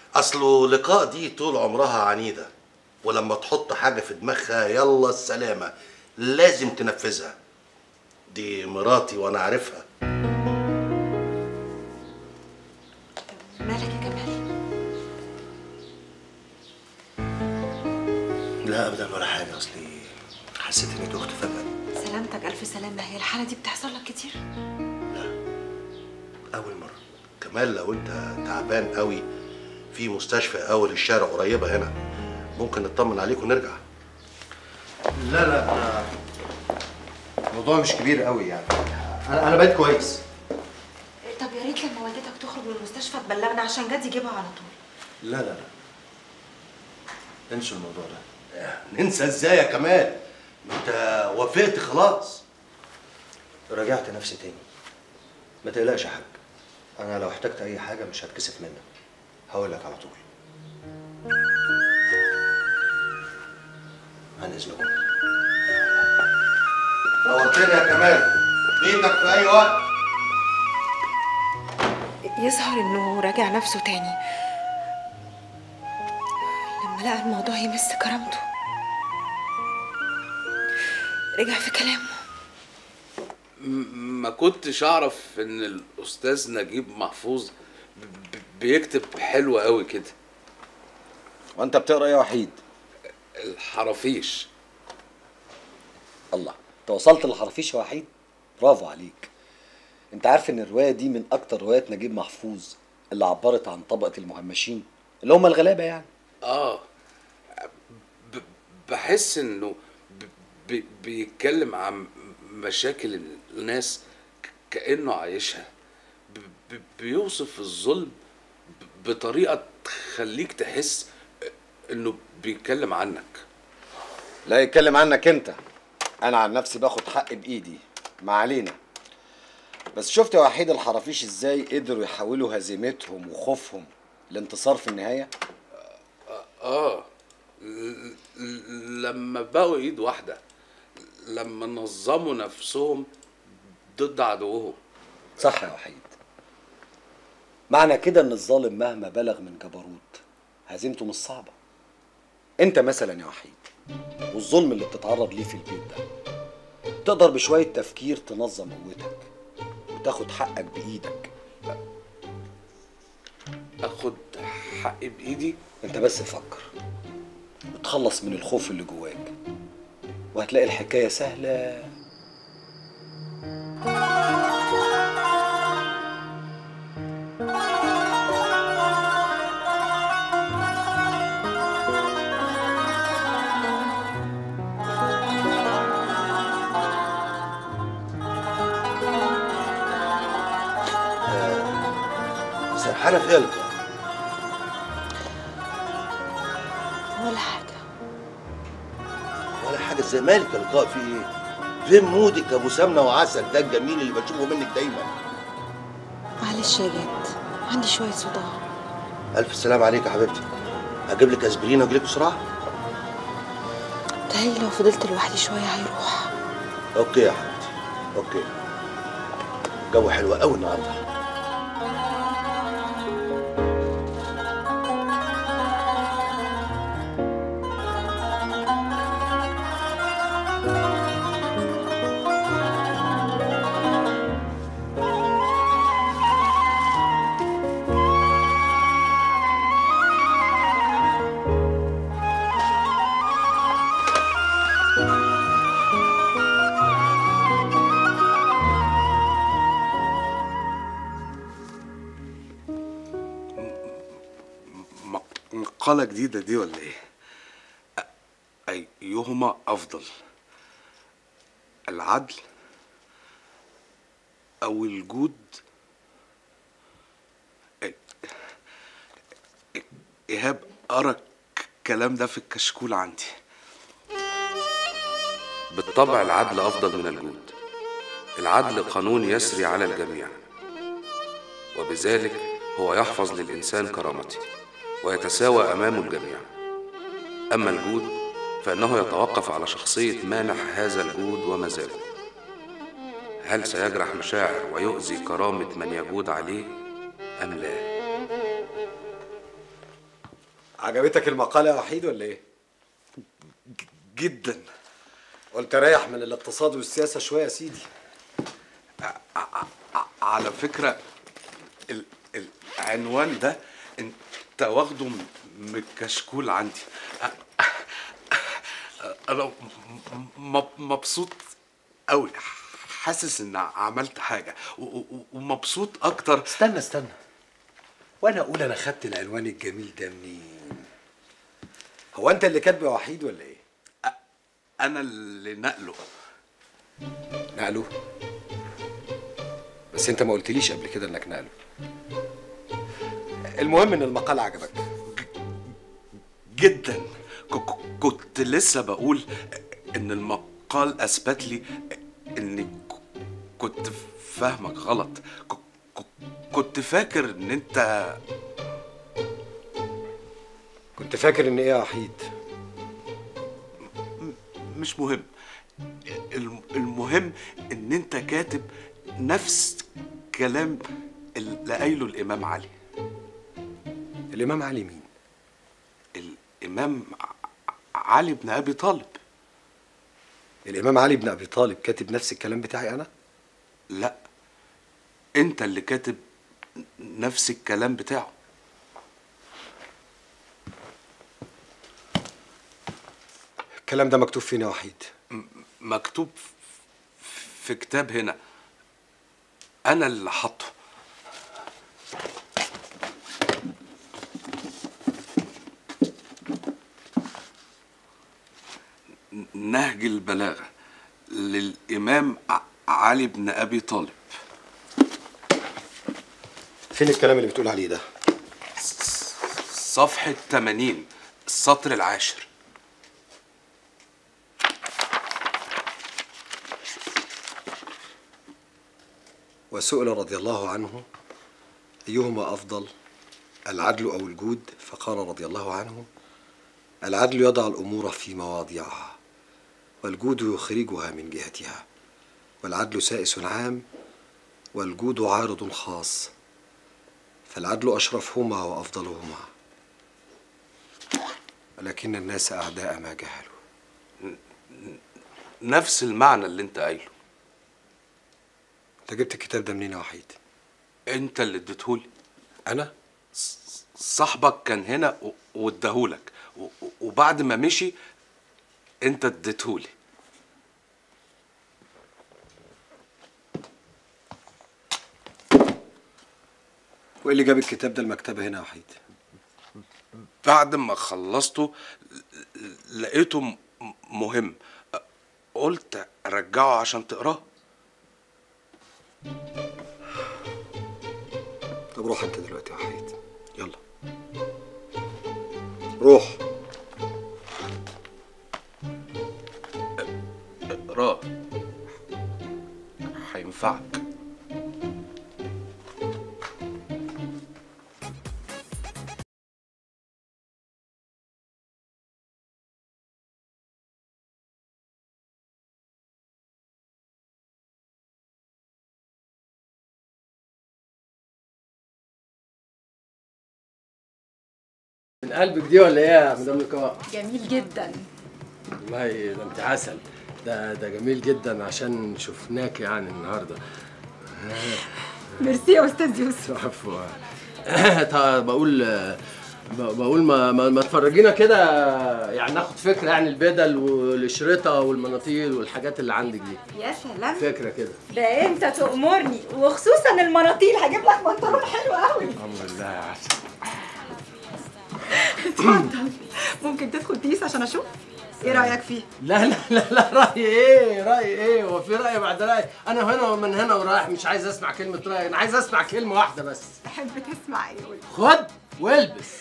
اصله لقاء دي طول عمرها عنيده ولما تحط حاجه في دماغها يلا السلامه لازم تنفذها دي مراتي وانا عارفها مالك يا كمال لا ابدا ولا حاجه اصلي حسيت اني دخت فجاه سلامتك الف سلامه هي الحاله دي بتحصل لك كتير اول مره كمان لو انت تعبان قوي في مستشفى اول الشارع قريبه هنا ممكن نطمن عليك ونرجع لا لا أنا الموضوع مش كبير قوي يعني انا انا بقيت كويس طب يا ريت لما والدتك تخرج من المستشفى تبلغنا عشان جد يجيبها على طول لا لا لا انسوا الموضوع ده ننسى ازاي يا كمال ما انت وافقت خلاص راجعت نفسي تاني ما تقلقش يا حاج انا لو احتجت اي حاجه مش هتكسف منك هقول لك على طول عن اذنكم نورتني يا كمال بيتك في اي وقت يظهر انه راجع نفسه تاني لما لقى الموضوع يمس كرامته رجع في كلامه م- ما كنتش اعرف ان الاستاذ نجيب محفوظ ب- ب- بيكتب حلو قوي كده وانت بتقرا ايه يا وحيد الحرافيش الله انت وصلت للحرافيش يا وحيد برافو عليك انت عارف ان الروايه دي من اكتر روايات نجيب محفوظ اللي عبرت عن طبقه المهمشين اللي هم الغلابه يعني اه ب- بحس انه ب- ب- بيتكلم عن مشاكل الناس ك- كانه عايشها ب- ب- بيوصف الظلم ب- بطريقه تخليك تحس انه بيتكلم عنك لا يتكلم عنك انت انا عن نفسي باخد حق بايدي ما علينا بس شفت يا وحيد الحرافيش ازاي قدروا يحولوا هزيمتهم وخوفهم لانتصار في النهايه اه ل- ل- لما بقوا ايد واحده لما نظموا نفسهم ضد عدوهم صح يا وحيد معنى كده ان الظالم مهما بلغ من جبروت هزيمته مش صعبه انت مثلا يا وحيد والظلم اللي بتتعرض ليه في البيت ده تقدر بشويه تفكير تنظم قوتك وتاخد حقك بايدك اخد حقي بايدي انت بس فكر وتخلص من الخوف اللي جواك وهتلاقي الحكايه سهله سرحانه في قلبك ولا حاجه ولا حاجه ازاي مالك يا لقاء في ايه فين مودك يا ابو سمنه وعسل ده الجميل اللي بشوفه منك دايما معلش يا جد عندي شويه صداع الف سلام عليك يا حبيبتي هجيب لك اسبرين واجي لك بسرعه تهيألي لو فضلت لوحدي شويه هيروح اوكي يا حبيبتي اوكي جو حلو قوي النهارده م- مقالة جديدة دي ولا ايه؟ أ- أيهما أفضل؟ العدل أو الجود؟ إ- إ- إيهاب أرى الكلام ده في الكشكول عندي بالطبع العدل أفضل من الجود العدل قانون يسري على الجميع وبذلك هو يحفظ للإنسان كرامته ويتساوى أمام الجميع أما الجود فإنه يتوقف على شخصية مانح هذا الجود ومزاجه هل سيجرح مشاعر ويؤذي كرامة من يجود عليه أم لا عجبتك المقالة يا وحيد ولا ايه؟ جدا قلت ريح من الاقتصاد والسياسة شوية يا سيدي على فكرة ال- العنوان ده انت واخده م- من الكشكول عندي أ- انا م- م- مبسوط قوي حاسس ان عملت حاجة و- و- ومبسوط اكتر استنى استنى وانا اقول انا خدت العنوان الجميل ده منين؟ هو انت اللي كاتبه يا وحيد ولا ايه؟ انا اللي نقله نقله بس انت ما قلتليش قبل كده انك نقله المهم ان المقال عجبك جدا ك- ك- كنت لسه بقول ان المقال اثبت لي اني ك- كنت فاهمك غلط ك- ك- كنت فاكر ان انت كنت فاكر ان ايه يا وحيد مش مهم الم- المهم ان انت كاتب نفس كلام اللي قايله الامام علي الامام علي مين الامام ع- علي بن ابي طالب الامام علي بن ابي طالب كاتب نفس الكلام بتاعي انا لا انت اللي كاتب نفس الكلام بتاعه الكلام ده مكتوب فين يا وحيد م- مكتوب ف- في كتاب هنا انا اللي حاطه ن- نهج البلاغه للامام ع- علي بن ابي طالب فين الكلام اللي بتقول عليه ده صفحه 80 السطر العاشر وسئل رضي الله عنه أيهما أفضل العدل أو الجود فقال رضي الله عنه العدل يضع الأمور في مواضعها والجود يخرجها من جهتها والعدل سائس عام والجود عارض خاص فالعدل أشرفهما وأفضلهما ولكن الناس أعداء ما جهلوا نفس المعنى اللي انت قايله أنت جبت الكتاب ده منين يا وحيد؟ انت اللي اديتهولي أنا؟ صاحبك كان هنا و- واداهولك و- و- وبعد ما مشي انت اديتهولي وإيه اللي جاب الكتاب ده المكتبة هنا يا وحيد؟ بعد ما خلصته ل- لقيته م- مهم قلت ارجعه عشان تقراه طب روح انت دلوقتي يا وحيد يلا روح اقراه هينفعك من قلبك دي ولا ايه يا مدام لقاء؟ جميل جدا والله ده انت عسل ده ده جميل جدا عشان شفناك يعني النهارده ميرسي يا استاذ يوسف عفوا طب بقول ب- بقول ما ما, ما تفرجينا كده يعني ناخد فكره يعني البدل والشريطه والمناطيل والحاجات اللي عندك دي يا سلام فكره كده ده انت تأمرني وخصوصا المناطيل هجيب لك بنطلون حلو قوي الحمد لله يا عسل اتفضل ممكن تدخل بيس عشان اشوف ايه رايك فيه لا لا لا لا رايي ايه رايي ايه هو في راي بعد راي انا هنا ومن هنا ورايح مش عايز اسمع كلمه راي انا عايز اسمع كلمه واحده بس تحب تسمع ايه قول خد والبس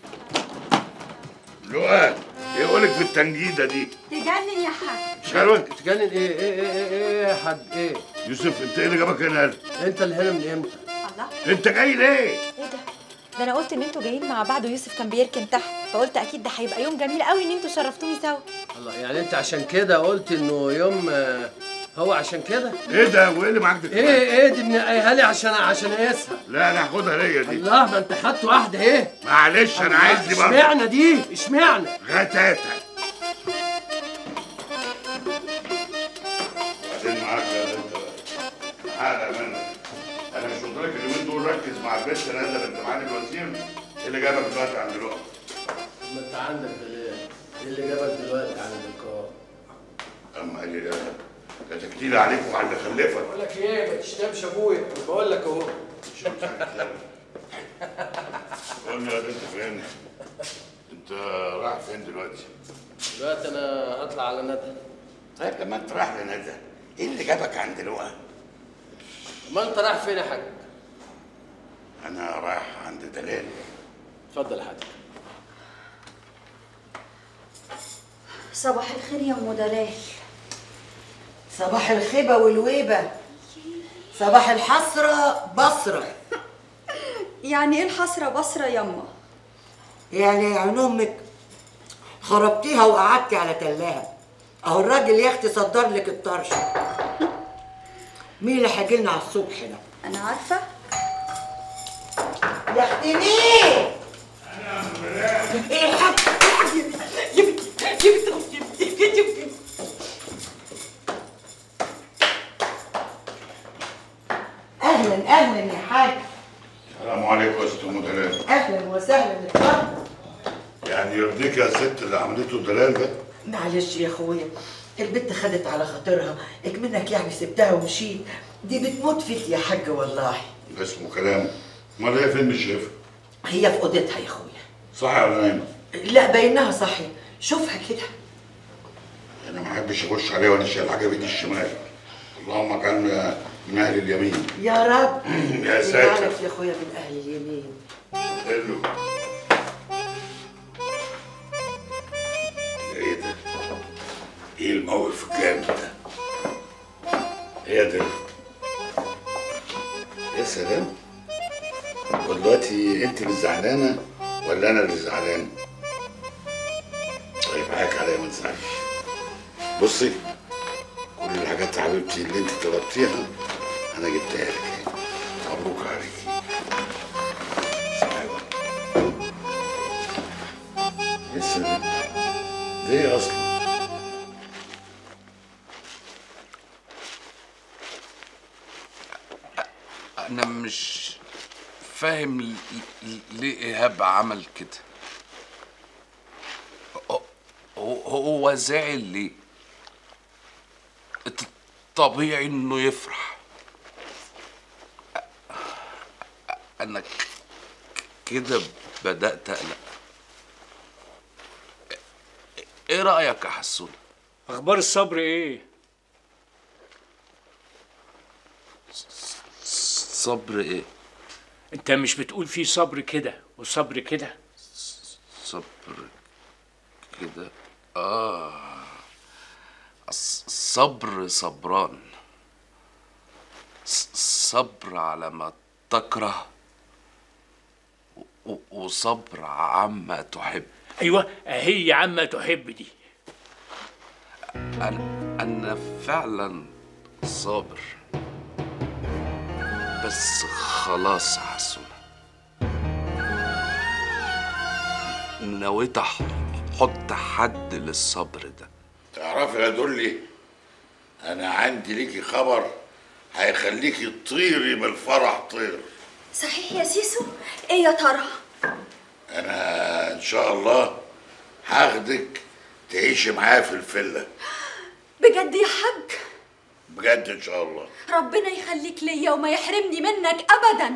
لؤي يقولك في التنجيده دي تجنن يا حاج شارك تتكلم ايه ايه ايه ايه ايه يا حاج ايه يوسف انت ايه اللي جابك هنا انت اللي هنا من امتى الله انت جاي ليه ايه ده ده انا قلت ان انتوا جايين مع بعض ويوسف كان بيركن تحت فقلت اكيد ده هيبقى يوم جميل قوي ان انتوا شرفتوني سوا الله يعني انت عشان كده قلت انه يوم آه، هو عشان كده ايه ده وايه اللي معاك ده ايه ايه دي منقيها لي عشان عشان اقيسها لا انا هاخدها ليا دي الله ما انت خدت واحده ايه معلش انا عايز دي برضه اشمعنى دي اشمعنى غتاتة بعدين معاك يا انت حاجة منك انا مش قلت لك اليومين دول ركز مع البنت نازله بنت معالي الوزير إيه اللي جابك دلوقتي عند الوقت ما انت عندك دلال ايه اللي جابك دلوقتي عن الدكار اما هي لا تكتيل عليك وعلى اللي خلفك بقول لك ايه ما تشتمش ابويا بقول لك اهو قول لي يا بنت فين انت رايح فين دلوقتي دلوقتي انا هطلع على ندى طيب لما انت رايح لندى ايه اللي جابك عند الوقت ما انت رايح فين يا حاج انا رايح عند دلال اتفضل يا حاج صباح الخير يا ام دلال صباح الخيبة والويبة صباح الحسرة بصرة يعني ايه الحسره بصره يما يعني عين امك خربتيها وقعدتي على تلاها اهو الراجل يا اختي صدر لك الطرش مين اللي هيجي لنا على الصبح ده انا عارفه يا اختي مين ايه الحاج يا بنتي يا بنتي يا بنتي يا بنتي اهلا اهلا يا حاج السلام عليكم يا ست ام دلال اهلا وسهلا اتفضل يعني يرضيك يا ست اللي عملته دلال ده معلش يا اخويا البنت خدت على خاطرها اكمنك يعني سبتها ومشيت دي بتموت فيك يا حاج والله ده اسمه كلام امال هي فين مش شايفها هي في اوضتها يا اخويا صح ولا نايمه لا باينها صحي شوفها كده انا ما احبش اخش عليها وانا شايل حاجه بايدي الشمال اللهم اجعلنا من اهل اليمين يا رب يا ساتر. يجعلك يا اخويا من اهل اليمين حلو ايه ده ايه الموقف الجامد ده ايه ده يا سلام ودلوقتي انت اللي زعلانه ولا انا اللي زعلان طيب معاك عليا ما تزعلش بصي كل الحاجات يا حبيبتي اللي انت طلبتيها انا جبتها لك اهي. مبروك عليكي يا سلام ده ايه اصلا انا مش فاهم ل- ل- ليه ايهاب عمل كده هو- هو هو زعل ليه الط- طبيعي انه يفرح انا ك- كده بدات اقلق ايه رايك يا حسون اخبار الصبر ايه صبر ايه انت مش بتقول في صبر كده وصبر كده صبر كده اه الص- صبر صبران ص- صبر على ما تكره و- و- وصبر عما تحب ايوه هي عما تحب دي انا انا فعلا صابر بس خلاص يا حسونة نويت احط حد للصبر ده تعرفي يا دولي انا عندي ليكي خبر هيخليكي تطيري من الفرح طير صحيح يا سيسو ايه يا ترى انا ان شاء الله هاخدك تعيشي معايا في الفيلا بجد يا حاج بجد ان شاء الله ربنا يخليك ليا وما يحرمني منك ابدا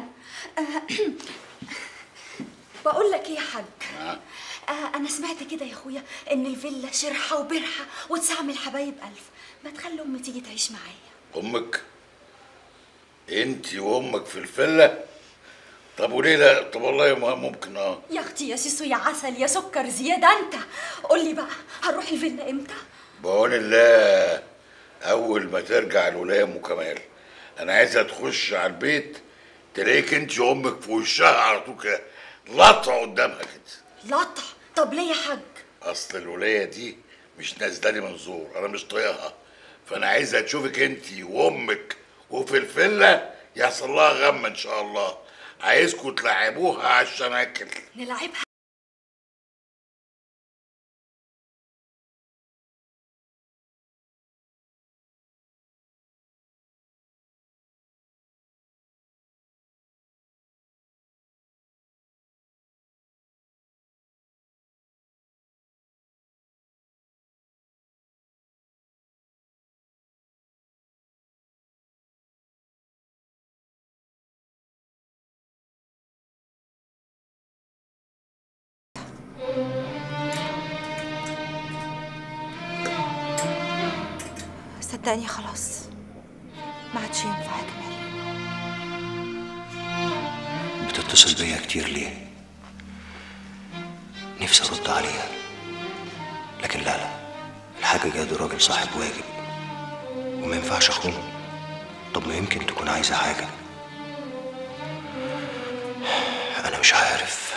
بقول لك ايه يا حاج ها؟ آه انا سمعت كده يا اخويا ان الفيلا شرحه وبرحه وتسعمل حبايب الف ما تخلي امي تيجي تعيش معايا امك انت وامك في الفيلا طب وليه لا طب والله ما ممكن اه يا اختي يا سيسو يا عسل يا سكر زياده انت قول لي بقى هنروح الفيلا امتى بعون الله اول ما ترجع الولايه ام كمال انا عايزها تخش على البيت تلاقيك انت وامك في وشها على طول كده لطع قدامها كده لطع طب ليه يا حاج اصل الولايه دي مش نازله لي منظور انا مش طايقها فانا عايزها تشوفك انت وامك وفي الفيلا يحصل لها غم ان شاء الله عايزكم تلعبوها على الشناكل نلعبها صدقني خلاص ما عادش ينفع يا كمال بتتصل بيا كتير ليه نفسي ارد عليها لكن لا لا الحاجة جاد راجل صاحب واجب وما ينفعش اخونه طب ما يمكن تكون عايزة حاجة انا مش عارف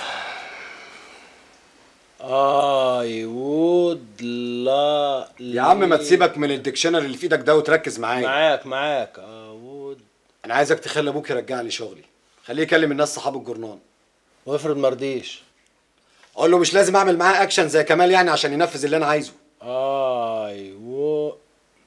اي وود لا يا عم ما تسيبك من الديكشنري اللي في ايدك ده وتركز معايا معاك معاك اه وود انا عايزك تخلي ابوك يرجعني شغلي خليه يكلم الناس صحاب الجورنال وافرض مرضيش اقول له مش لازم اعمل معاه اكشن زي كمال يعني عشان ينفذ اللي انا عايزه اي و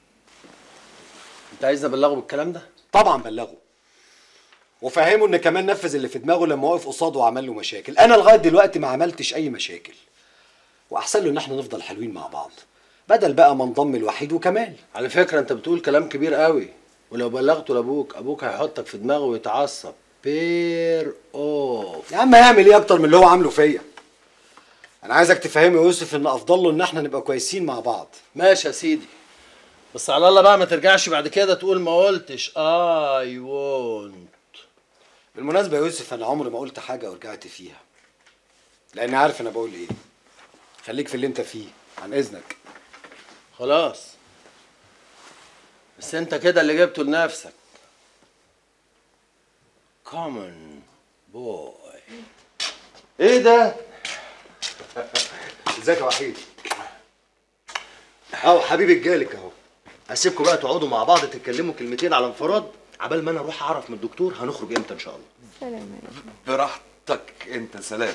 انت عايزني ابلغه بالكلام ده طبعا بلغه وفهمه ان كمان نفذ اللي في دماغه لما وقف قصاده وعمل له مشاكل انا لغايه دلوقتي ما عملتش اي مشاكل واحسن له ان احنا نفضل حلوين مع بعض بدل بقى ما انضم الوحيد وكمال على فكره انت بتقول كلام كبير قوي ولو بلغته لابوك ابوك هيحطك في دماغه ويتعصب بير اوف يا عم هيعمل ايه اكتر من اللي هو عامله فيا انا عايزك تفهمه يا يوسف ان افضل له ان احنا نبقى كويسين مع بعض ماشي يا سيدي بس على الله بقى ما ترجعش بعد كده تقول ما قلتش اي وونت بالمناسبه يا يوسف انا عمري ما قلت حاجه ورجعت فيها لاني عارف انا بقول ايه خليك في اللي انت فيه عن اذنك خلاص بس انت كده اللي جبته لنفسك كومن بوي ايه ده ازيك يا وحيد اهو حبيبي جالك اهو هسيبكم بقى تقعدوا مع بعض تتكلموا كلمتين على انفراد عبال ما انا اروح اعرف من الدكتور هنخرج امتى ان شاء الله سلام براحتك انت سلام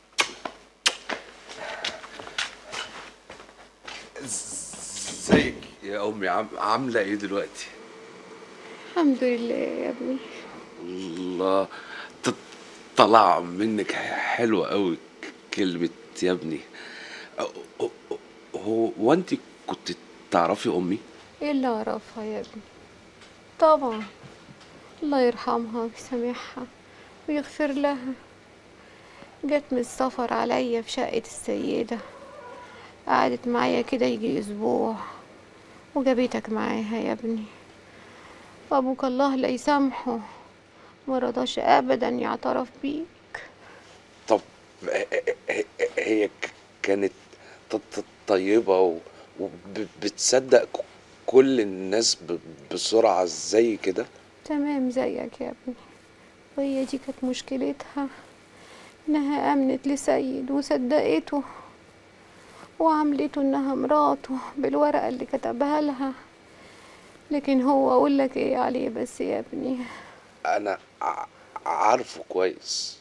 ازيك يا امي عم... عامله ايه دلوقتي الحمد لله يا ابني الله ط- طلع منك حلوة قوي كلمة يا ابني أ- أ- هو وانت كنت تعرفي امي ايه اللي اعرفها يا ابني طبعا الله يرحمها ويسامحها ويغفر لها جت من السفر عليا في شقة السيدة قعدت معايا كده يجي اسبوع وجابتك معاها يا ابني وابوك الله لا يسامحه مرضاش ابدا يعترف بيك طب ه- ه- هي ك- كانت ط- ط- طيبة وبتصدق كل الناس ب- بسرعة زي كده تمام زيك يا ابني وهي دي كانت مشكلتها انها امنت لسيد وصدقته وعملته انها مراته بالورقة اللي كتبها لها لكن هو اقول لك ايه عليه بس يا ابني انا ع- عارفه كويس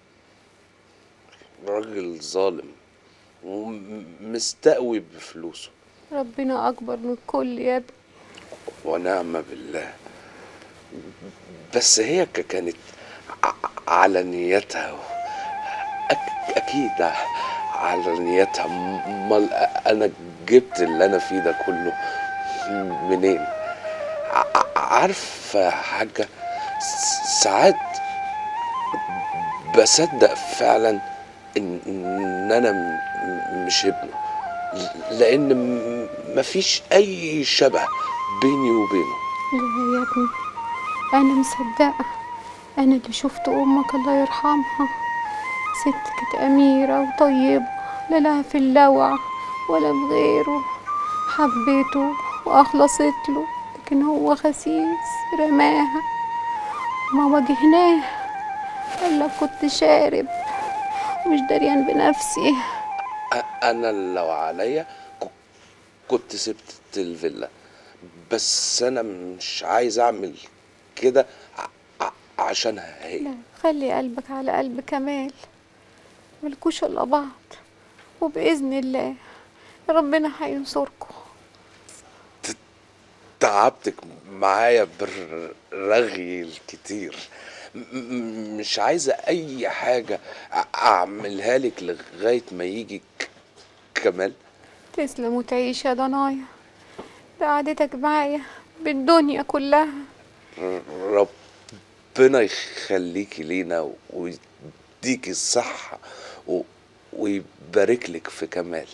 راجل ظالم ومستقوي بفلوسه ربنا اكبر من الكل يا ابني ونعم بالله بس هي ك- كانت ع- على نيتها أك أكيد على نيتها امال انا جبت اللي انا فيه ده كله منين ع- عارفه يا حاجه س- ساعات بصدق فعلا ان إن انا م- مش ابنه لان م- مفيش اي شبه بيني وبينه لا يا ابني انا مصدقة انا اللي شفت امك الله يرحمها ست كانت اميرة وطيبة لا لها في اللوع ولا بغيره حبيته واخلصت له لكن هو خسيس رماها ما واجهناه قال لك كنت شارب ومش دريان بنفسي أ- انا لو عليا ك- كنت سبت الفيلا بس انا مش عايز اعمل كده ع- ع- عشانها هي لا خلي قلبك على قلب كمال ملكوش الا بعض وباذن الله ربنا هينصركم تعبتك معايا بالرغي الكتير م- م- مش عايزة أي حاجة أ- أعملها لك لغاية ما يجي ك- كمال تسلم وتعيش يا ضنايا ده قعدتك معايا بالدنيا كلها ر- ربنا يخليكي لينا ويديكي الصحة و- ويبارك لك في كمال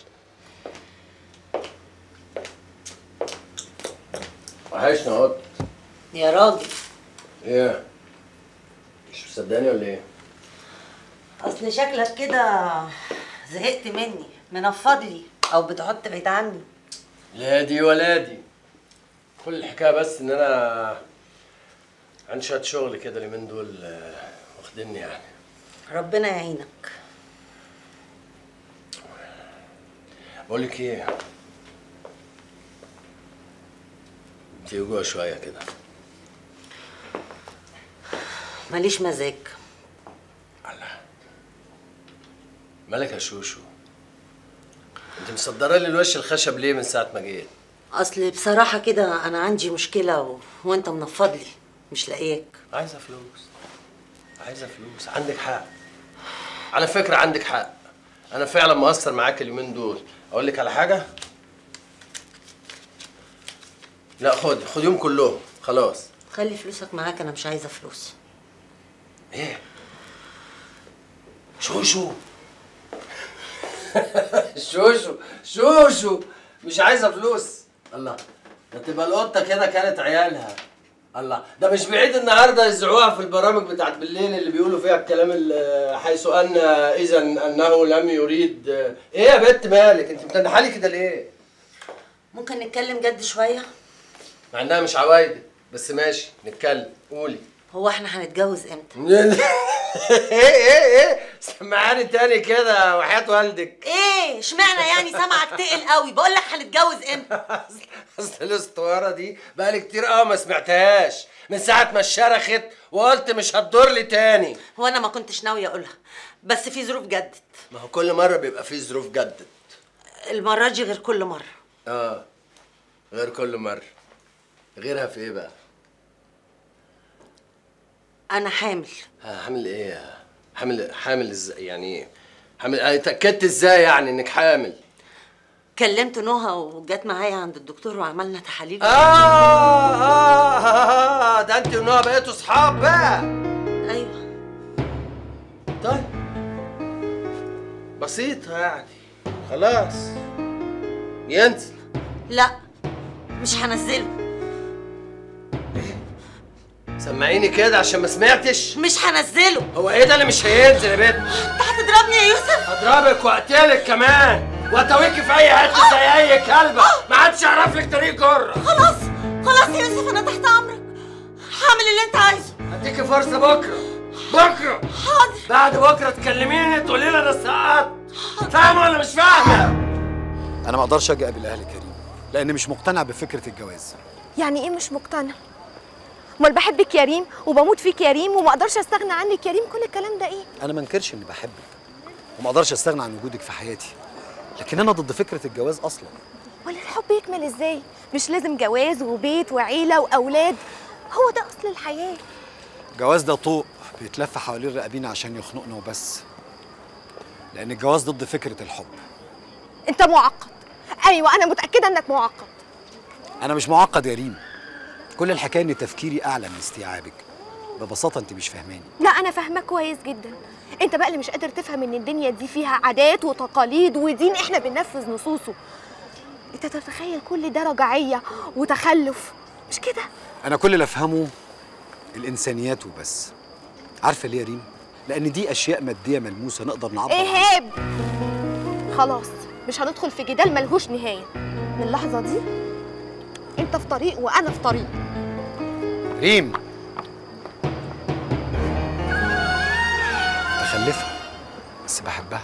وحشنا اهو يا راجل ايه مش مصدقني ولا ايه اصل شكلك كده زهقت مني منفض لي او بتحط بعيد عني لا دي ولا دي كل الحكايه بس ان انا عندي شويه شغل كده اليومين دول آه، واخديني يعني ربنا يعينك بقول لك ايه تيجي جوه شويه كده ماليش مزاج مالك يا شوشو انت مصدره لي الوش الخشب ليه من ساعه ما جيت اصل بصراحه كده انا عندي مشكله و... وانت منفض لي مش لاقيك عايزه فلوس عايزه فلوس عندك حق على فكره عندك حق انا فعلا مقصر معاك اليومين دول اقول لك على حاجه لا خد خديهم كلهم خلاص خلي فلوسك معاك انا مش عايزه فلوس ايه شوشو شوشو شوشو مش عايزه فلوس الله ده تبقى القطه كده كانت عيالها الله ده مش بعيد النهارده يذيعوها في البرامج بتاعت بالليل اللي بيقولوا فيها الكلام اللي حيث ان اذا انه لم يريد ايه يا بنت مالك انت متنحه لي كده ليه ممكن نتكلم جد شويه مع انها مش عوايدك بس ماشي نتكلم قولي هو احنا هنتجوز امتى ايه ايه ايه سمعاني تاني كده وحياة والدك ايه اشمعنى يعني سمعك تقل قوي بقول لك هنتجوز امتى اصل الاسطوانه دي بقالي كتير قوي ما سمعتهاش من ساعه ما اتشرخت وقلت مش هتدور لي تاني هو انا ما كنتش ناويه اقولها بس في ظروف جدت ما هو كل مره بيبقى فيه ظروف جدت المره دي غير كل مره اه غير كل مره غيرها في ايه بقى انا حامل ها، حامل ايه حامل حامل ازاي يعني ايه حامل آه، اتاكدت ازاي يعني انك حامل كلمت نهى وجت معايا عند الدكتور وعملنا تحاليل آه, آه, آه, آه ده انت ونوع بقيتوا صحاب بقى ايوه طيب بسيطة يعني خلاص ينزل لا مش هنزله سمعيني كده عشان ما سمعتش مش هنزله هو ايه ده اللي مش هينزل يا بنت انت هتضربني يا يوسف هضربك واقتلك كمان واتويكي في اي حته زي اي كلبه ما حدش يعرف لك طريق جره خلاص خلاص يا يوسف انا تحت امرك هعمل اللي انت عايزه هديكي فرصه بكره بكره حاضر بعد بكره تكلميني تقولي لي انا سقطت فاهمه ولا مش فاهمه انا ما اقدرش اجي اقابل اهل كريم لان مش مقتنع بفكره الجواز يعني ايه مش مقتنع امال بحبك يا ريم وبموت فيك يا ريم وما اقدرش استغنى عنك يا ريم كل الكلام ده ايه انا ما انكرش اني بحبك وما اقدرش استغنى عن وجودك في حياتي لكن انا ضد فكره الجواز اصلا ولا الحب يكمل ازاي مش لازم جواز وبيت وعيله واولاد هو ده اصل الحياه الجواز ده طوق بيتلف حوالين رقابينا عشان يخنقنا وبس لان الجواز ضد فكره الحب انت معقد ايوه انا متاكده انك معقد انا مش معقد يا ريم كل الحكايه ان تفكيري اعلى من استيعابك ببساطه انت مش فاهماني لا انا فاهمك كويس جدا انت بقى اللي مش قادر تفهم ان الدنيا دي فيها عادات وتقاليد ودين احنا بننفذ نصوصه انت تتخيل كل ده رجعيه وتخلف مش كده انا كل اللي افهمه الانسانيات وبس عارفه ليه يا ريم لان دي اشياء ماديه ملموسه نقدر نعبر عنها ايهاب خلاص مش هندخل في جدال ملهوش نهايه من اللحظه دي انت في طريق وانا في طريق ريم متخلفه بس بحبها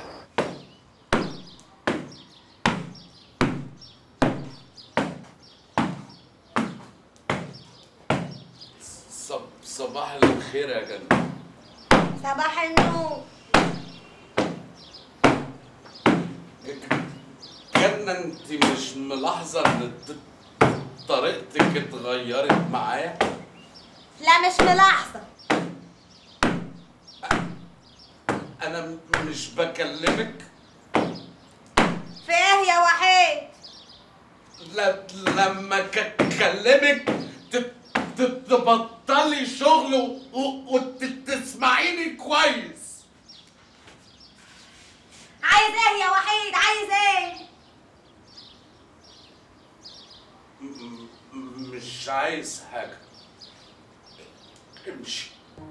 صباح الخير يا جنة صباح النور جنة انت مش ملاحظة ان ط- طريقتك اتغيرت معايا لا مش ملاحظة انا م- مش بكلمك في ايه يا وحيد ل- لما ك- اكلمك ت- ت- تبطلي شغل و- و- وتسمعيني كويس عايز ايه يا وحيد عايز ايه م- م- مش عايز حاجة امشي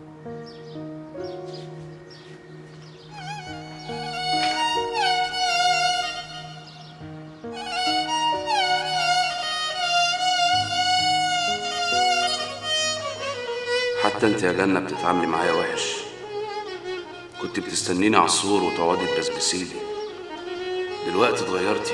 حتى انت يا جنة بتتعاملي معايا وحش كنت بتستنيني على السور وتقعدي تبسبسيلي دلوقتي اتغيرتي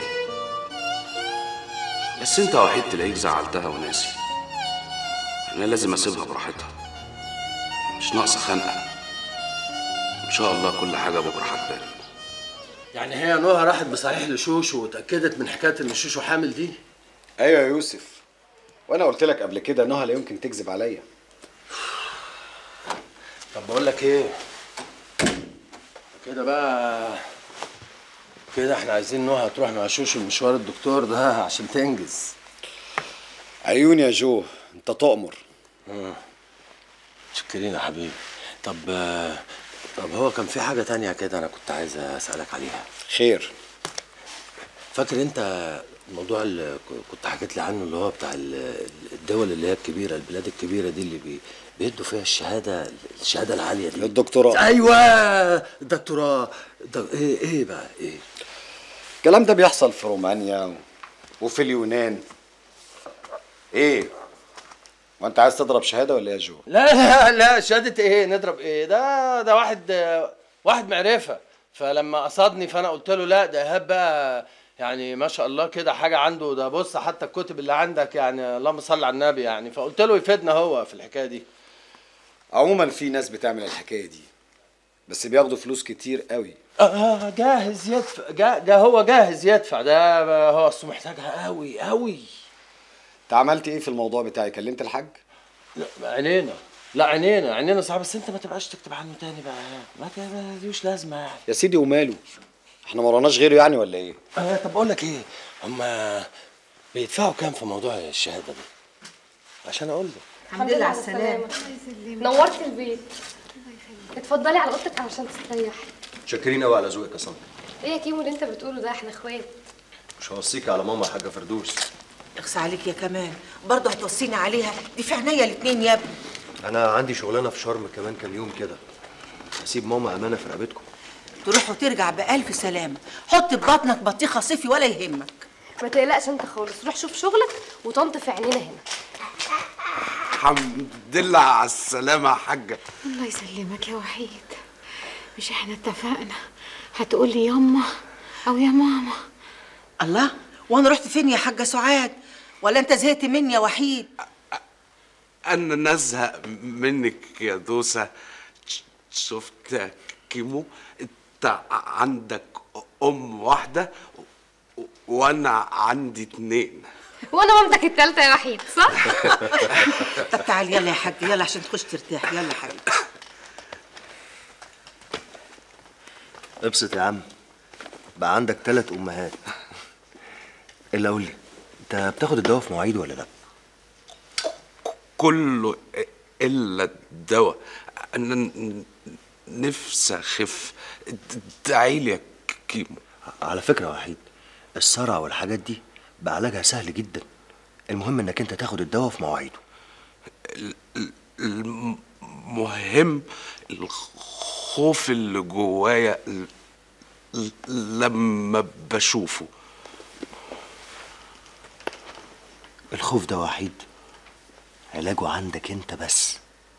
بس انت وحيد تلاقيك زعلتها وناسي انا لازم اسيبها براحتها مش ناقصه خنقه ان شاء الله كل حاجه بكره هتبان يعني هي نهى راحت بصحيح لشوشو واتاكدت من حكايه ان شوشو حامل دي ايوه يا يوسف وانا قلت لك قبل كده نهى لا يمكن تكذب عليا طب بقول لك ايه كده بقى كده احنا عايزين نهى تروح مع شوشو مشوار الدكتور ده عشان تنجز عيوني يا جو انت تؤمر شكرين يا حبيبي طب آه، طب هو كان في حاجة تانية كده أنا كنت عايز أسألك عليها خير فاكر أنت الموضوع اللي ك- كنت حكيت لي عنه اللي هو بتاع ال- الدول اللي هي الكبيرة البلاد الكبيرة دي اللي بي بيدوا فيها الشهادة الشهادة العالية دي الدكتوراه أيوه الدكتوراه ده إيه إيه بقى إيه الكلام ده بيحصل في رومانيا و- وفي اليونان ايه وانت عايز تضرب شهاده ولا ايه يا جو لا لا لا شهادة ايه نضرب ايه ده ده واحد واحد معرفة فلما قصدني فانا قلت له لا ده ايهاب بقى يعني ما شاء الله كده حاجة عنده ده بص حتى الكتب اللي عندك يعني اللهم صل على النبي يعني فقلت له يفيدنا هو في الحكاية دي عموما في ناس بتعمل الحكايه دي بس بياخدوا فلوس كتير قوي اه جاهز يدفع جا ده هو جاهز يدفع ده هو اصله محتاجها قوي قوي انت عملت ايه في الموضوع بتاعي كلمت الحاج لا عينينا لا عينينا عينينا صعب بس انت ما تبقاش تكتب عنه تاني بقى ما ت- ما ليش لازمه يعني يا سيدي وماله احنا ما وراناش غيره يعني ولا ايه آه طب اقول لك ايه هما بيدفعوا كام في موضوع الشهاده ده عشان اقول له الحمد لله على السلامة نورتي البيت اتفضلي على اوضتك علشان تستريحي شاكرين قوي على ذوقك يا صنم ايه يا كيمو اللي انت بتقوله ده احنا اخوات مش هوصيك على ماما يا حاجه فردوس اخس عليك يا كمان برضه هتوصيني عليها دي في عينيا الاتنين يا ابني انا عندي شغلانه في شرم كمان كام يوم كده هسيب ماما امانه في رقبتكم تروح وترجع بألف سلامة حط في بطنك بطيخة صيفي ولا يهمك ما تقلقش انت خالص روح شوف شغلك وطنط في عينينا هنا الحمد لله على السلامه يا حاجه الله يسلمك يا وحيد مش احنا اتفقنا هتقولي يما او يا ماما الله وانا رحت فين يا حاجة سعاد ولا انت زهقت مني يا وحيد انا نزهق منك يا دوسه ش- شفت يا كيمو انت عندك ام واحده و- وانا عندي اتنين وانا مامتك التالتة يا وحيد صح؟ طب تعال يلا يا حاج يلا عشان تخش ترتاح يلا حبيبي ابسط يا عم بقى عندك ثلاث امهات الا قول لي انت بتاخد الدواء في مواعيده ولا لا كله الا الدواء انا ن- نفسي اخف ادعي لي يا كيمو على فكره يا وحيد الصرع والحاجات دي بقى علاجها سهل جدا المهم انك انت تاخد الدواء في مواعيده المهم الخوف اللي جوايا ل- ل- لما بشوفه الخوف ده وحيد علاجه عندك انت بس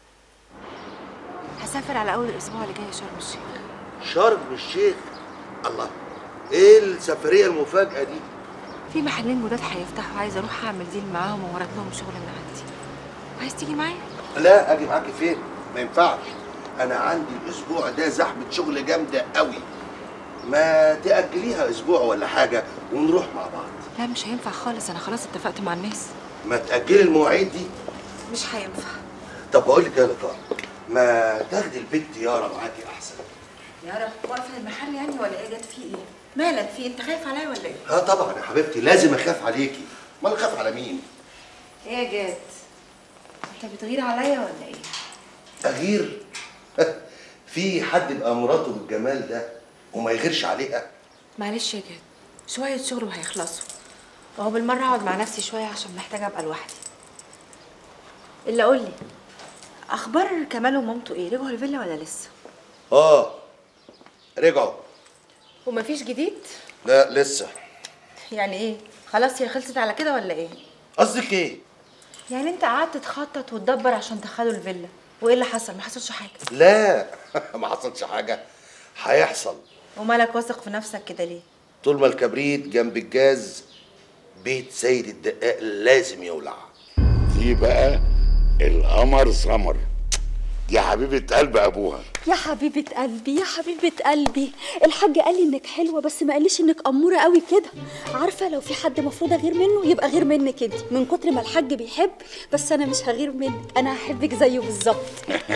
هسافر على اول الاسبوع اللي جاي شرم الشيخ شرم الشيخ الله ايه السفريه المفاجاه دي في محلين جداد هيفتحوا عايزه اروح اعمل ديل معاهم وورد لهم شغل من عندي عايز تيجي معايا لا اجي معاكي فين ما ينفعش انا عندي الاسبوع ده زحمه شغل جامده قوي ما تاجليها اسبوع ولا حاجه ونروح مع بعض لا مش هينفع خالص انا خلاص اتفقت مع الناس ما تاجلي المواعيد دي مش هينفع طب بقول لك ايه يا لطار ما تاخدي البنت يارا معاكي احسن يارا واقفه المحل يعني ولا ايه جت فيه ايه مالك في انت خايف عليا ولا ايه اه طبعا يا حبيبتي لازم اخاف عليكي ما انا اخاف على مين ايه يا جاد انت بتغير عليا ولا ايه تغيير في حد يبقى مراته بالجمال ده وما يغيرش عليها معلش يا جاد شويه شغل وهيخلصوا وهو بالمره هقعد مع نفسي شويه عشان محتاجه ابقى لوحدي الا قول لي اخبار كمال ومامته ايه رجعوا الفيلا ولا لسه اه رجعوا ومفيش جديد لا لسه يعني ايه خلاص هي خلصت على كده ولا ايه قصدك ايه يعني انت قعدت تخطط وتدبر عشان تدخلوا الفيلا وايه اللي حصل ما حصلش حاجه لا ما حصلش حاجه هيحصل ومالك واثق في نفسك كده ليه طول ما الكبريت جنب الجاز بيت سيد الدقاق لازم يولع دي بقى القمر سمر دي حبيبة قلب أبوها يا حبيبة قلبي يا حبيبة قلبي الحاج قال لي انك حلوة بس ما قاليش انك أمورة قوي كده عارفة لو في حد مفروض أغير منه يبقى غير منك انت من كتر ما الحاج بيحب بس أنا مش هغير منك أنا هحبك زيه بالظبط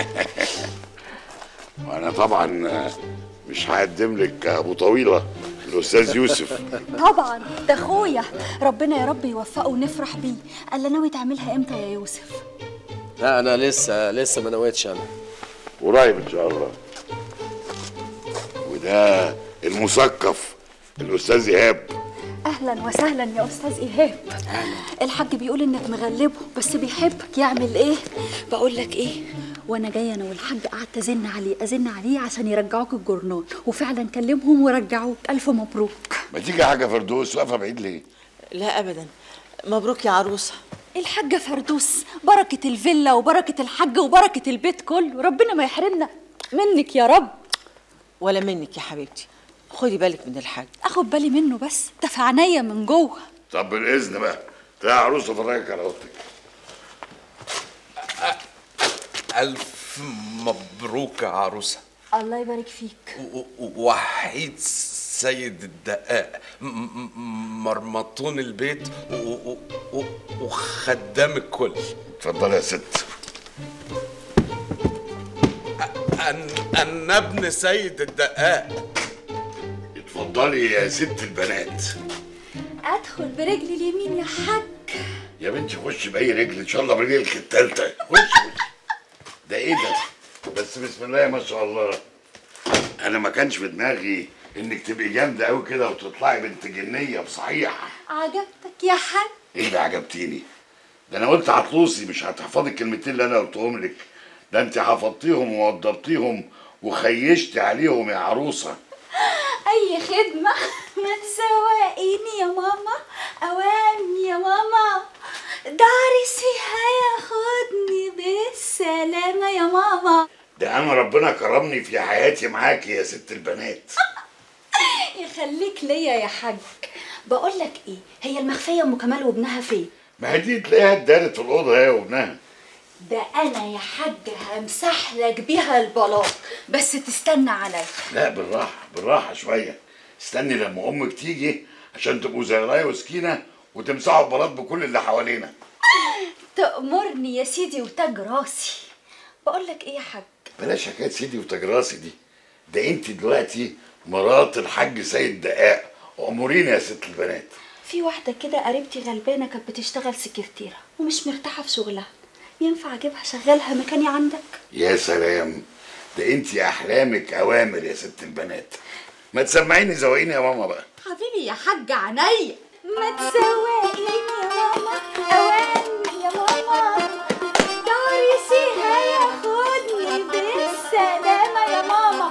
وأنا طبعا مش هقدم لك أبو طويلة الأستاذ يوسف طبعا ده أخويا ربنا يا رب يوفقه ونفرح بيه قال لي ناوي تعملها امتى يا يوسف لا انا لسه لسه ما نويتش انا قريب إن شاء الله وده المثقف الأستاذ إيهاب اهلا وسهلا يا استاذ ايهاب الحاج بيقول انك مغلبه بس بيحبك يعمل ايه بقول لك ايه وانا جايه انا والحاج قعدت ازن عليه ازن عليه عشان يرجعوك الجورنال وفعلا كلمهم ورجعوك الف مبروك ما تيجي حاجة فردوس واقفة بعيد ليه؟ لا ابدا مبروك يا عروسه الحاجه فردوس بركه الفيلا وبركه الحاج وبركه البيت كله ربنا ما يحرمنا منك يا رب ولا منك يا حبيبتي خدي بالك من الحاج اخد بالي منه بس ده في عينيا من جوه طب بالإذن بقى تعالى يا عروسة فرجك على أوضتك ألف مبروك يا عروسة الله يبارك فيك و- و- وحيد سيد الدقاق م- م- مرمطون البيت و- و- و- وخدام الكل اتفضل يا ست أن- أنا ابن سيد الدقاق اتفضلي يا ست البنات ادخل برجلي اليمين يا حاج يا بنتي خش بأي رجل إن شاء الله برجلك التالتة خش خش ده إيه ده؟ بس بسم الله ما شاء الله أنا ما كانش في دماغي إنك تبقي جامدة أوي كده وتطلعي بنت جنية بصحيح عجبتك يا حاج إيه ده عجبتيني؟ ده أنا قلت هتلوصي مش هتحفظي الكلمتين اللي أنا قلتهم لك ده أنت حفظتيهم ووضبتيهم وخيشتي عليهم يا عروسة اي خدمه ما تسوقيني يا ماما اوان يا ماما دارسي هياخدني بالسلامه يا ماما ده أنا ربنا كرمني في حياتي معاكي يا ست البنات يخليك ليا يا حاج بقول لك ايه هي المخفيه ام كمال وابنها فين ما هي دي تلاقيها اتدارت في الأوضة هي وابنها ده انا يا حاج همسح لك بيها البلاط بس تستنى عليا لا بالراحة بالراحة شوية استني لما أمك تيجي عشان تبقوا زي رايا وسكينة وتمسحوا البلاط بكل اللي حوالينا تأمرني يا سيدي وتاج راسي بقول لك ايه يا حاج بلاش حكاية سيدي وتجراسي دي ده انت دلوقتي مرات الحاج سيد دقاق أمورينا يا ست البنات في واحدة كده قريبتي غلبانة كانت بتشتغل سكرتيرة ومش مرتاحة في شغلها ينفع اجيبها شغلها مكاني عندك يا سلام ده انت أحلامك أوامر يا ست البنات ما تسمعيني زوقيني يا ماما بقى حبيبي يا حاج عينيا ما تسوقيني يا ماما اوان يا ماما دارسي هياخدني بالسلامة يا ماما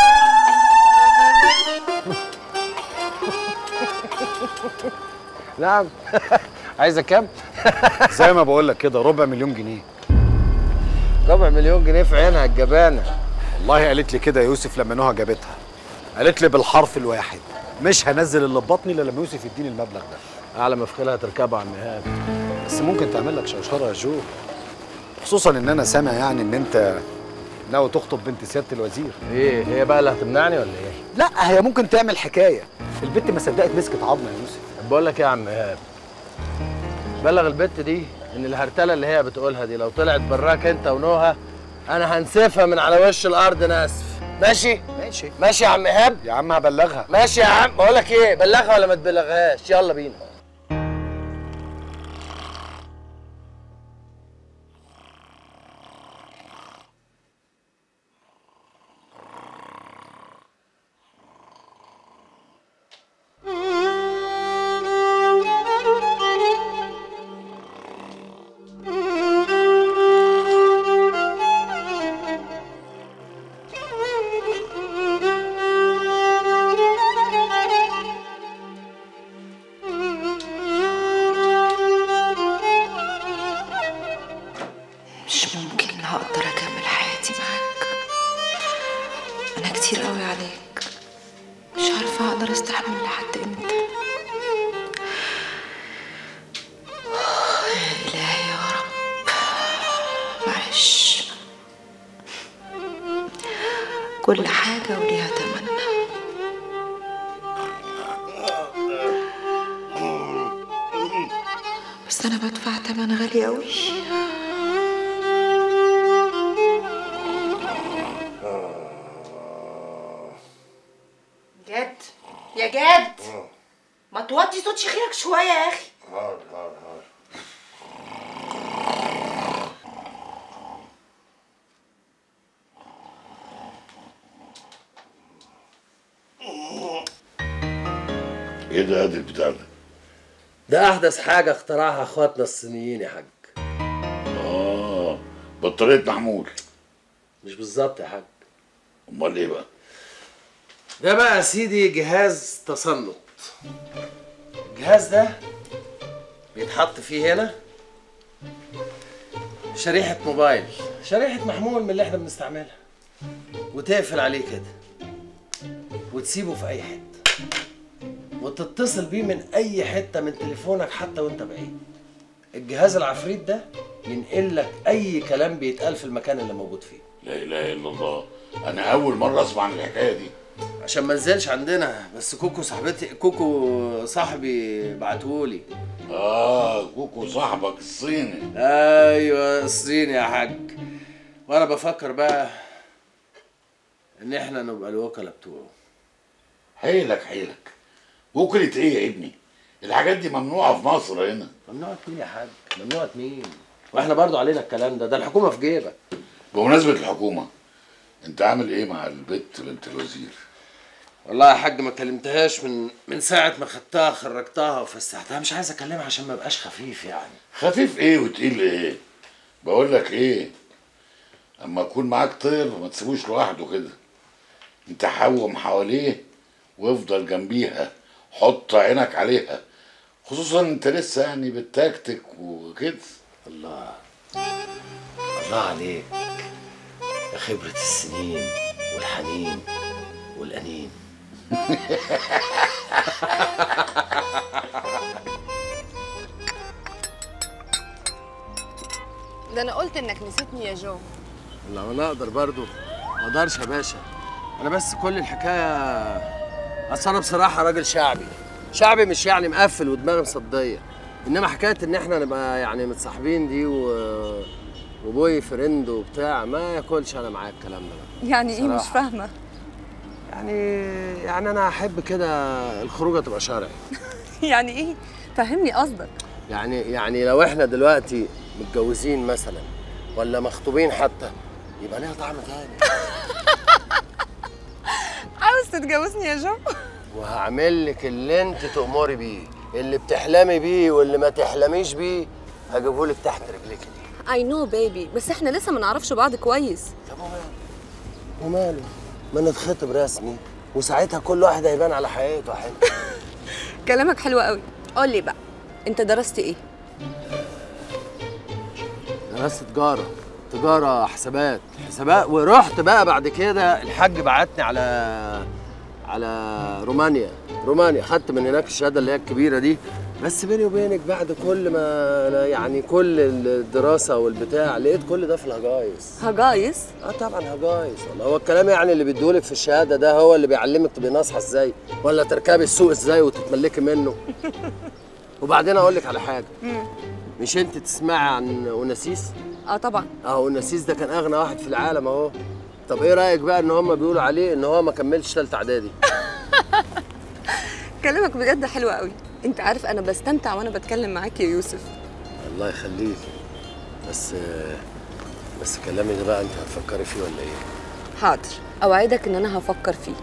نعم عايزه كام؟ زي ما بقول لك كده ربع مليون جنيه ربع مليون جنيه في عينها الجبانه والله قالت لي كده يا يوسف لما نهى جابتها قالت لي بالحرف الواحد مش هنزل اللي في بطني الا لما يوسف يديني المبلغ ده اعلى مفخلها تركبها على النهايه بس ممكن تعمل لك شوشره يا جو خصوصا ان انا سامع يعني ان انت ناوي تخطب بنت سياده الوزير ايه هي بقى اللي هتمنعني ولا ايه؟ لا هي ممكن تعمل حكايه البت ما صدقت مسكت عظمه يا يوسف طب بقول لك ايه يا عم ايهاب بلغ البت دي ان الهرتله اللي هي بتقولها دي لو طلعت براك انت ونوها انا هنسفها من على وش الارض ناسف ماشي ماشي ماشي يا عم ايهاب يا عم هبلغها ماشي يا عم بقول لك ايه بلغها ولا ما تبلغهاش يلا بينا مش ممكن هقدر اكمل حياتي معاك انا كتير قوي عليك مش عارفه هقدر استحمل لحد امتى يا الهي يا رب معلش كل حاجه وليها تمنها بس انا بدفع تمن غالي قوي جد يا جد ما توطي صوت شخيرك شويه يا اخي ايه ده ادي البتاع ده؟ ده احدث حاجه اخترعها اخواتنا الصينيين يا حاج اه بطارية محمول مش بالظبط يا حاج امال ايه بقى؟ ده بقى يا سيدي جهاز تصنت الجهاز ده بيتحط فيه هنا شريحة موبايل شريحة محمول من اللي احنا بنستعملها وتقفل عليه كده وتسيبه في أي حتة وتتصل بيه من أي حتة من تليفونك حتى وأنت بعيد الجهاز العفريت ده ينقل لك أي كلام بيتقال في المكان اللي موجود فيه لا اله الا الله انا اول مرة اسمع عن الحكاية دي عشان ما نزلش عندنا بس كوكو صاحبتي كوكو صاحبي بعتهولي اه كوكو صاحبك الصيني ايوه الصيني يا حاج وانا بفكر بقى ان احنا نبقى الوكلاء بتوعه حيلك حيلك وكلة ايه يا ابني؟ الحاجات دي ممنوعة في مصر هنا ممنوعة مين يا حاج؟ ممنوعة مين؟ واحنا برضو علينا الكلام ده ده الحكومة في جيبك بمناسبة الحكومة انت عامل ايه مع البت بنت الوزير؟ والله يا حاج ما كلمتهاش من من ساعة ما خدتها خرجتها وفسحتها مش عايز اكلمها عشان ما ابقاش خفيف يعني خفيف ايه وتقيل ايه؟ بقول لك ايه؟ اما يكون معاك طير ما تسيبوش لوحده كده انت حوم حواليه وافضل جنبيها حط عينك عليها خصوصا انت لسه يعني بتتكتك وكده الله الله عليك يا خبرة السنين والحنين والأنين ده انا قلت انك نسيتني يا جو لو انا اقدر برضو ما اقدرش يا باشا انا بس كل الحكايه اصل انا بصراحه راجل شعبي شعبي مش يعني مقفل ودماغي مصديه انما حكايه ان احنا نبقى يعني متصاحبين دي و... وبوي فريند وبتاع ما ياكلش انا معاك الكلام ده بقى. يعني ايه مش صراحة. فاهمه يعني يعني انا احب كده الخروجه تبقى شرعي يعني ايه فهمني قصدك يعني يعني لو احنا دلوقتي متجوزين مثلا ولا مخطوبين حتى يبقى ليها طعم تاني عاوز تتجوزني يا جو وهعمل لك اللي انت تأمري بيه اللي بتحلمي بيه واللي ما تحلميش بيه هجيبه لك تحت رجلك دي اي نو بيبي بس احنا لسه ما نعرفش بعض كويس وماله ما نتخطب رسمي وساعتها كل واحد هيبان على حقيقته حلو كلامك حلو قوي قول لي بقى انت درست ايه درست تجارة تجارة حسابات حسابات ورحت بقى بعد كده الحاج بعتني على على رومانيا رومانيا خدت من هناك الشهادة اللي هي الكبيرة دي بس بيني وبينك بعد كل ما أنا يعني كل الدراسه والبتاع لقيت كل ده في الهجايز هجايز اه طبعا هجايز والله هو الكلام يعني اللي بيديهولك في الشهاده ده هو اللي بيعلمك تبقي ناصحه ازاي ولا تركبي السوق ازاي وتتملكي منه وبعدين اقول لك على حاجه مش انت تسمعي عن اوناسيس اه طبعا اه اوناسيس ده كان اغنى واحد في العالم اهو طب ايه رايك بقى ان هم بيقولوا عليه ان هو ما كملش ثالثه اعدادي كلامك بجد حلو قوي انت عارف انا بستمتع وانا بتكلم معاك يا يوسف الله يخليك بس بس كلامي ده بقى انت هتفكري فيه ولا ايه حاضر اوعدك ان انا هفكر فيه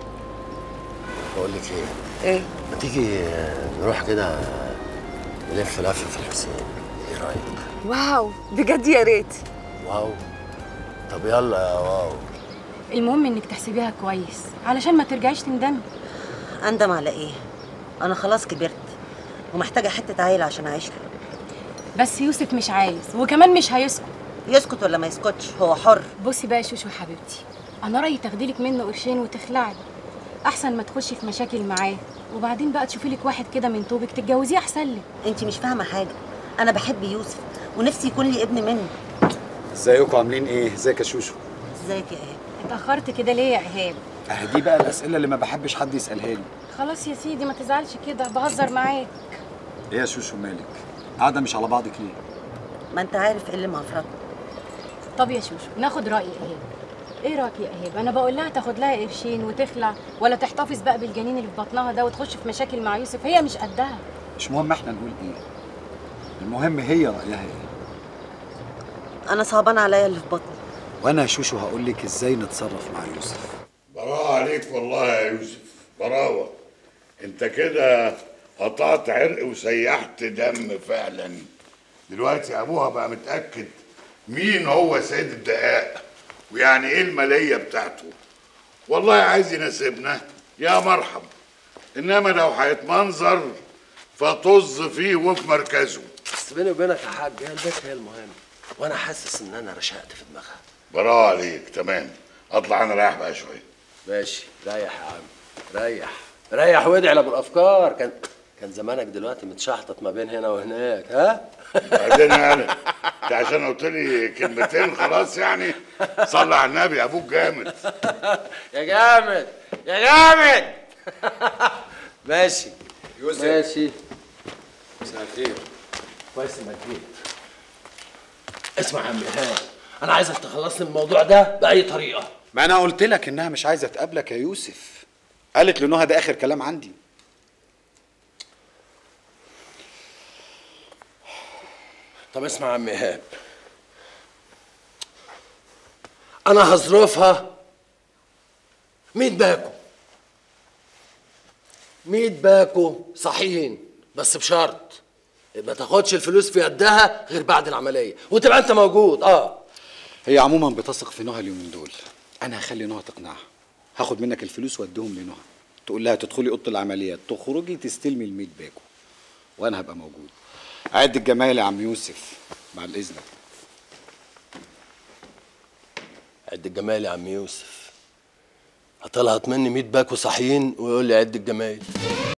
بقول لك ايه ايه ما تيجي نروح كده نلف لفه في الحسين ايه رايك واو بجد يا ريت واو طب يلا يا واو المهم انك تحسبيها كويس علشان ما ترجعيش تندمي اندم على ايه انا خلاص كبرت ومحتاجه حته عيل عشان اعيش له بس يوسف مش عايز وكمان مش هيسكت يسكت ولا ما يسكتش هو حر بصي بقى يا شوشو حبيبتي انا رايي تاخديلك منه قرشين وتخلعي احسن ما تخشي في مشاكل معاه وبعدين بقى تشوفي لك واحد كده من طوبك تتجوزيه احسن لك انت مش فاهمه حاجه انا بحب يوسف ونفسي يكون لي ابن منه ازيكم عاملين ايه ازيك يا شوشو ازيك يا ايهاب اتاخرت كده ليه يا ايهاب اهي دي بقى الاسئله اللي ما بحبش حد يسالها لي خلاص يا سيدي ما تزعلش كده بهزر معاك ايه يا شوشو مالك قاعده مش على بعضك ليه ما انت عارف ايه اللي معفرطه طب يا شوشو ناخد راي ايهاب ايه رايك يا ايهاب انا بقول لها تاخد لها قرشين وتخلع ولا تحتفظ بقى بالجنين اللي في بطنها ده وتخش في مشاكل مع يوسف هي مش قدها مش مهم احنا نقول ايه المهم هي رايها ايه انا صعبان عليا اللي في بطني وانا يا شوشو هقول لك ازاي نتصرف مع يوسف براءة عليك والله يا يوسف براوة انت كده قطعت عرق وسيحت دم فعلا دلوقتي ابوها بقى متأكد مين هو سيد الدقاق ويعني ايه المالية بتاعته والله عايز يناسبنا يا مرحب انما لو هيتمنظر فطز فيه وفي مركزه بس بيني وبينك يا حاج هي البيت هي المهم وانا حاسس ان انا رشقت في دماغها براءة عليك تمام اطلع انا رايح بقى شويه ماشي ريح يا عم ريح ريح وادعي لابو الافكار كان كان زمانك دلوقتي متشحطط ما بين هنا وهناك ها بعدين انا انت عشان قلت لي كلمتين خلاص يعني صلي على النبي ابوك جامد يا جامد يا جامد ماشي يوسف. ماشي مساء الخير كويس انك جيت اسمع يا عم ايهاب انا عايزك تخلصني من الموضوع ده باي طريقه ما انا قلت لك انها مش عايزه تقابلك يا يوسف قالت لنهى ده اخر كلام عندي طب اسمع يا عم ايهاب انا هظروفها 100 باكو 100 باكو صحيين بس بشرط ما تاخدش الفلوس في يدها غير بعد العمليه وتبقى انت موجود اه هي عموما بتثق في نهى اليومين دول انا هخلي نهى تقنعها هاخد منك الفلوس واديهم لنهى تقول لها تدخلي اوضه العمليات تخرجي تستلمي ال باكو وانا هبقى موجود عد الجمايل يا عم يوسف مع الاذن عد الجمال يا عم يوسف هتلهط مني 100 باكو صحيين ويقول لي عد الجمايل